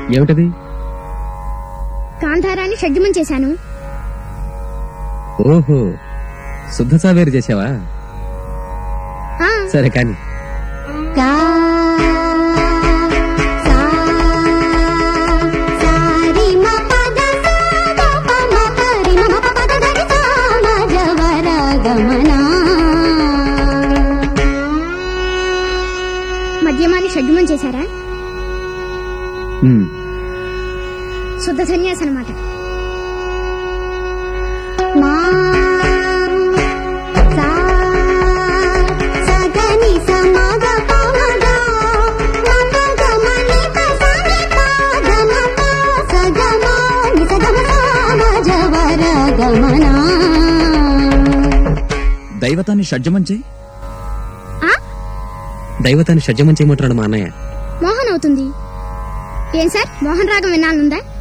ఏమిటది కాంతారాన్ని షడ్జమం చేశాను ఓహో శుద్ధ సావేరు చేసావా ఆ, సరే కానీ గా, సా, సా, రి, మ, ప, ద, సా, ద, ప, మ, ప, రి, మ, మ, ప, ప, ద, ద, రి, సా, మ, జ, వ, ర, గ, మ, నా. మద్యమాన్ని షడ్జమం చేశారా ఉమ్, శుద్ధ సన్యాసి అనమాట మా సా సగని సమగ పమగ మమగ మని పసని పాదమ సగమ ని సగమ సామజ వర గమనా దైవతాన్ని షడ్జమం చేయి ఆ దైవతాన్ని షడ్జమం చేయమంటున్నాడు మా అన్నయ్య మోహన్ అవుతుంది ఏం సార్ మోహన్ రాగం వినాలనుందా